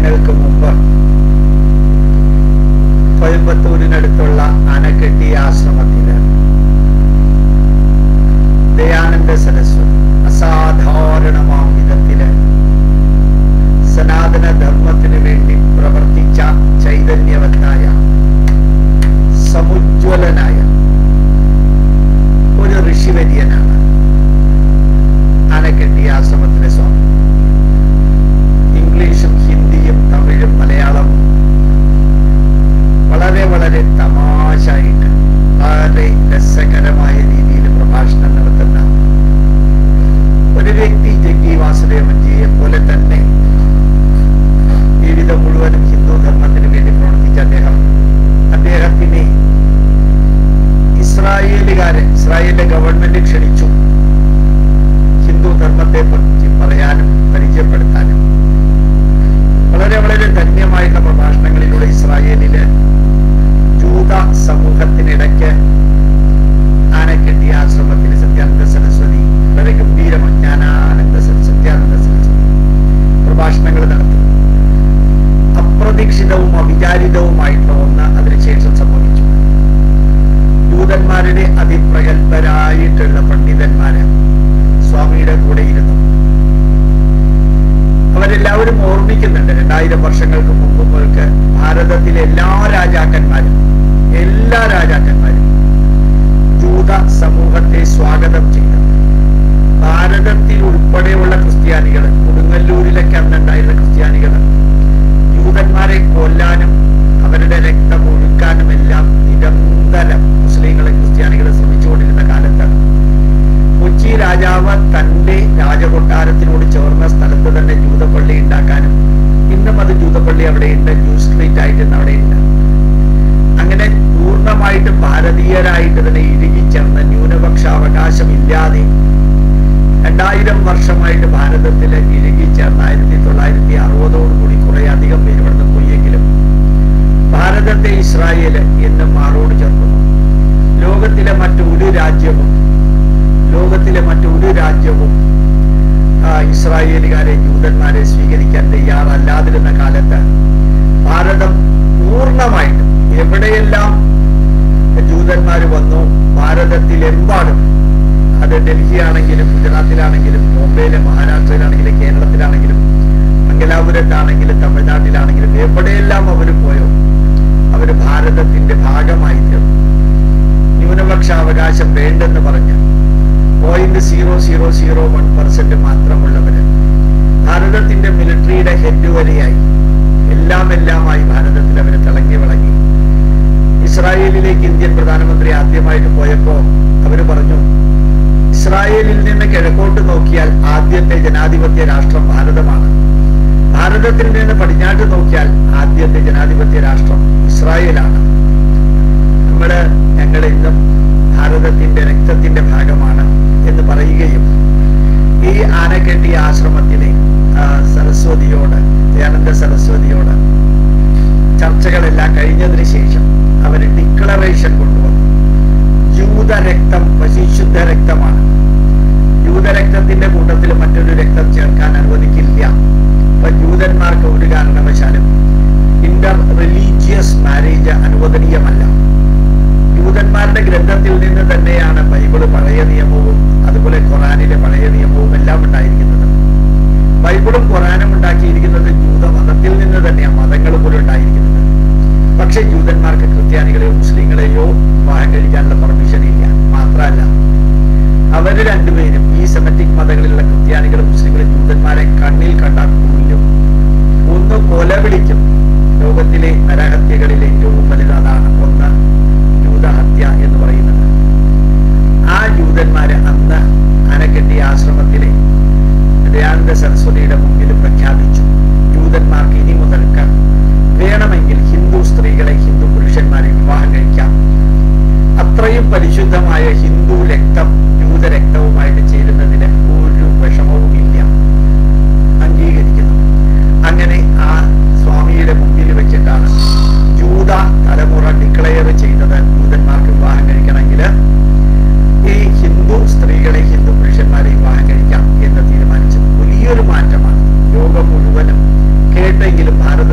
വർഷങ്ങൾക്ക് മുമ്പ് കോയമ്പത്തൂരിനടുത്തുള്ള അനക്കെട്ടി ആശ്രമത്തില് ദയാനന്ദ സരസ്വതി അസാധാരണമാം വിധത്തില് സനാതന ധർമ്മത്തിന് വേണ്ടി പ്രവർത്തിച്ച ചൈതന്യവത്തായ സമുജ്വലനായ ഒരു ഋഷിവര്യനാണ് അനക്കെട്ടി ആശ്രമത്തിലെ സ്വാമി ഇംഗ്ലീഷും ഹിന്ദിയും തമിഴും മലയാളവും വളരെ വളരെ തമാശായിട്ട് വളരെ രസകരമായ രീതിയിൽ പ്രഭാഷണം നടത്തുന്ന ഒരു വ്യക്തി ജഗ്ഗി വാസുദേവൻജിയെ പോലെ തന്നെ ജീവിതം മുഴുവനും ഹിന്ദു ധർമ്മത്തിന് വേണ്ടി പ്രവർത്തിച്ച അദ്ദേഹം അദ്ദേഹത്തിനെ ഇസ്രായേലുകാരെ ഇസ്രായേലിലെ ഗവൺമെന്റ് ക്ഷണിച്ചു ഹിന്ദു ധർമ്മത്തെ പറ്റി പറയാനും പരിചയപ്പെടുത്താനും വളരെ വളരെ ധന്യമായിട്ടുള്ള പ്രഭാഷണങ്ങളിലൂടെ ഇസ്രായേലില് ജൂത സമൂഹത്തിനിടയ്ക്ക് ആനക്കെട്ടി ആശ്രമത്തിൽ സത്യാനന്ദ സരസ്വതി വളരെ ഗംഭീരമായി ജ്ഞാനാനന്ദ സര- സത്യാനന്ദ സരസ്വതി പ്രഭാഷണങ്ങൾ നടത്തി അപ്രതീക്ഷിതവും അവിചാരിതവുമായിട്ടുള്ള ഒന്ന് അതിനുശേഷം സംഭവിച്ചു ജൂതന്മാരുടെ അതിപ്രഗത്ഭരായിട്ടുള്ള പണ്ഡിതന്മാര് സ്വാമിയുടെ കൂടെ ഇരുന്നു അവരെല്ലാവരും ഓർമ്മിക്കുന്നുണ്ട് രണ്ടായിരം വർഷങ്ങൾക്ക് മുമ്പ് മുതൽക്ക് ഭാരതത്തിലെ എല്ലാ രാജാക്കന്മാരും എല്ലാ രാജാക്കന്മാരും ജൂത സമൂഹത്തെ സ്വാഗതം ചെയ്തു ഭാരതത്തിൽ ഉൾപ്പെടെയുള്ള ക്രിസ്ത്യാനികൾ കൊടുങ്ങല്ലൂരിലൊക്കെ അന്നുണ്ടായിരുന്ന ക്രിസ്ത്യാനികൾ ജൂതന്മാരെ കൊല്ലാനും അവരുടെ രക്തം ഒഴുക്കാനും എല്ലാം നിരന്തരം മുസ്ലിങ്ങളെ ക്രിസ്ത്യാനികളെ ശ്രമിച്ചുകൊണ്ടിരുന്ന കാലത്ത് കൊച്ചി രാജാവ് തന്റെ രാജകൊട്ടാരത്തിനോട് ചേർന്ന സ്ഥലത്ത് തന്നെ ജൂതപ്പള്ളി ഉണ്ടാക്കാനും ഇന്നും അത് ജൂതപ്പള്ളി അവിടെയുണ്ട് ന്യൂ സ്ട്രീറ്റ് ആയിട്ട് ഇന്ന് അവിടെയുണ്ട് അങ്ങനെ പൂർണ്ണമായിട്ടും ഭാരതീയരായിട്ട് തന്നെ ഇഴുകിച്ചേർന്ന് ന്യൂനപക്ഷ അവകാശം ഇല്ലാതെ രണ്ടായിരം വർഷമായിട്ട് ഭാരതത്തിൽ ഇഴുകിച്ചേർന്ന് ആയിരത്തി തൊള്ളായിരത്തി അറുപതോടുകൂടി കുറെ അധികം പേര് ഇവിടുന്ന് പോയെങ്കിലും ഭാരതത്തെ ഇസ്രായേല് എന്നും മാറോട് ചേർക്കുന്നു ലോകത്തിലെ മറ്റൊരു രാജ്യവും ലോകത്തിലെ മറ്റൊരു രാജ്യവും ആ, ഇസ്രായേലുകാരെ ജൂതന്മാരെ സ്വീകരിക്കാൻ തയ്യാറല്ലാതിരുന്ന കാലത്ത് ഭാരതം പൂർണ്ണമായിട്ടും എവിടെയെല്ലാം ജൂതന്മാർ വന്നു ഭാരതത്തിലെമ്പാടും അത് ഡൽഹി ആണെങ്കിലും ഗുജറാത്തിലാണെങ്കിലും ബോംബെയിലെ മഹാരാഷ്ട്രയിലാണെങ്കിലും കേരളത്തിലാണെങ്കിലും മംഗലാപുരത്താണെങ്കിലും തമിഴ്നാട്ടിലാണെങ്കിലും എവിടെയെല്ലാം അവർ പോയോ അവർ ഭാരതത്തിന്റെ ഭാഗമായി തീർന്നു ന്യൂനപക്ഷ അവകാശം വേണ്ടെന്ന് പറഞ്ഞ് point zero zero zero one percent മാത്രമുള്ളവര് ഭാരതത്തിന്റെ മിലിറ്ററിയുടെ ഹെഡ് വരെയായി എല്ലാം എല്ലാമായി ഭാരതത്തിൽ അവർ തിളങ്ങി വിളങ്ങി ഇസ്രായേലിലേക്ക് ഇന്ത്യൻ പ്രധാനമന്ത്രി ആദ്യമായിട്ട് പോയപ്പോ അവര് പറഞ്ഞു ഇസ്രായേലിൽ നിന്ന് കിഴക്കോട്ട് നോക്കിയാൽ ആദ്യത്തെ ജനാധിപത്യ രാഷ്ട്രം ഭാരതമാണ് ഭാരതത്തിൽ നിന്ന് പടിഞ്ഞാട്ട് നോക്കിയാൽ ആദ്യത്തെ ജനാധിപത്യ രാഷ്ട്രം ഇസ്രായേലാണ് നമ്മള് ഞങ്ങൾ ഇന്നും ഭാരതത്തിന്റെ രക്തത്തിന്റെ ഭാഗമാണ് എന്ന് പറയുകയും ഈ ആനക്കെട്ടി ആശ്രമത്തിലെ ആ, സരസ്വതിയോട് ദയാനന്ദ സരസ്വതിയോട് ചർച്ചകളെല്ലാം കഴിഞ്ഞതിന് ശേഷം അവർ ഡിക്ലറേഷൻ കൊണ്ടുവന്നു ജൂതരക്തം പരിശുദ്ധ രക്തമാണ് ജൂതരക്തത്തിന്റെ കൂട്ടത്തിൽ മറ്റൊരു രക്തം ചേർക്കാൻ അനുവദിക്കില്ല അപ്പൊ ജൂതന്മാർക്ക് ഒരു കാരണവശാലും ഇന്റർ റിലീജിയസ് മാരേജ് അനുവദനീയമല്ല യൂതന്മാരുടെ ഗ്രന്ഥത്തിൽ നിന്ന് തന്നെയാണ് ബൈബിള് പഴയ നിയമവും അതുപോലെ ഖുറാനിലെ പഴയ നിയമവും എല്ലാം ഉണ്ടായിരിക്കുന്നത് ബൈബിളും ഖുറാനും ഉണ്ടാക്കിയിരിക്കുന്നത് ജൂത മതത്തിൽ നിന്ന് തന്നെയാണ് മതങ്ങൾ പോലും ഉണ്ടായിരിക്കുന്നത് പക്ഷെ ജൂതന്മാർക്ക് ക്രിസ്ത്യാനികളെയോ മുസ്ലിങ്ങളെയോ വിവാഹം കഴിക്കാനുള്ള പെർമിഷൻ ഇല്ല മാത്രമല്ല അവര് രണ്ടുപേരും ഈ സെമറ്റിക് മതങ്ങളിലുള്ള ക്രിസ്ത്യാനികളും മുസ്ലിങ്ങളും ജൂതന്മാരെ കണ്ണിൽ കണ്ടാൽ കൊല്ലും ഒന്ന് കൊല വിളിക്കും ലോകത്തിലെ നരഹത്യകളിൽ ഏറ്റവും വലുത് അതാണ് ഒന്ന് ജൂതഹത്യ എന്ന് പറയുന്നത് ആ ജൂതന്മാര് അന്ന് അനക്കെട്ടി ആശ്രമത്തിലെ ദയാനന്ദ സരസ്വതിയുടെ മുമ്പിൽ പ്രഖ്യാപിച്ചു ജൂതന്മാർക്ക് ഇനി മുതൽക്ക് വേണമെങ്കിൽ ഹിന്ദു സ്ത്രീകളെ ഹിന്ദു പുരുഷന്മാരെ വിവാഹം കഴിക്കാം അത്രയും പരിശുദ്ധമായ ഹിന്ദു രക്തം ജൂതരക്തവുമായിട്ട് ചേരുന്നതിന് ഒരു വിഷമവും ഇല്ല അംഗീകരിക്കുന്നു അങ്ങനെ ആ സ്വാമിയുടെ മുമ്പിൽ വെച്ചിട്ടാണ് ജൂത തലമുറ ഡിക്ലെയർ ചെയ്തത് ജൂതന്മാർക്ക് വിവാഹം കഴിക്കണമെങ്കിൽ ഈ ഹിന്ദു സ്ത്രീകളെ ഹിന്ദു പുരുഷന്മാരെ വിവാഹം കഴിക്കാം എന്ന് തീരുമാനിച്ചത് വലിയൊരു മാറ്റമാണ് ലോകം മുഴുവനും കേട്ടെങ്കിലും ഭാരത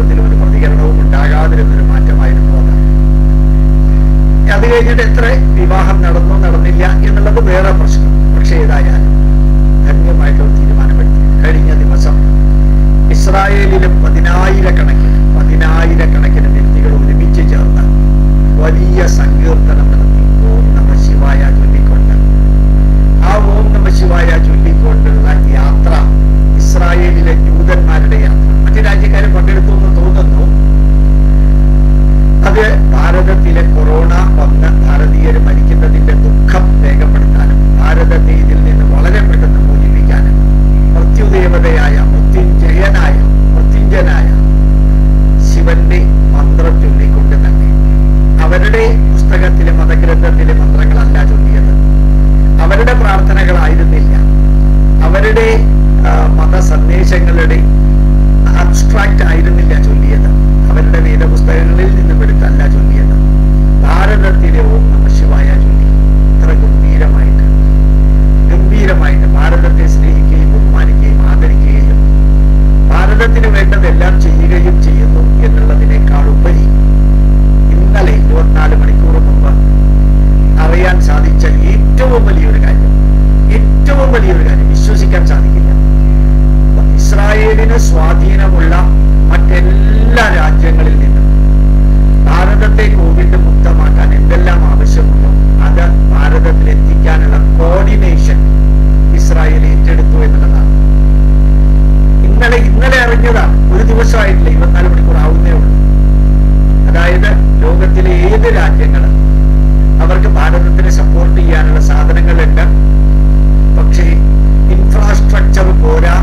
അറിഞ്ഞതാണ് ഒരു ദിവസമായിട്ടില്ല ഇരുപത്തിനാല് മണിക്കൂർ ആവുന്നേ ഉള്ളൂ അതായത് ലോകത്തിലെ ഏത് രാജ്യങ്ങൾ അവർക്ക് ഭാരതത്തിനെ സപ്പോർട്ട് ചെയ്യാനുള്ള സാധനങ്ങളുണ്ട് പക്ഷേ ഇൻഫ്രാസ്ട്രക്ചർ പോരാ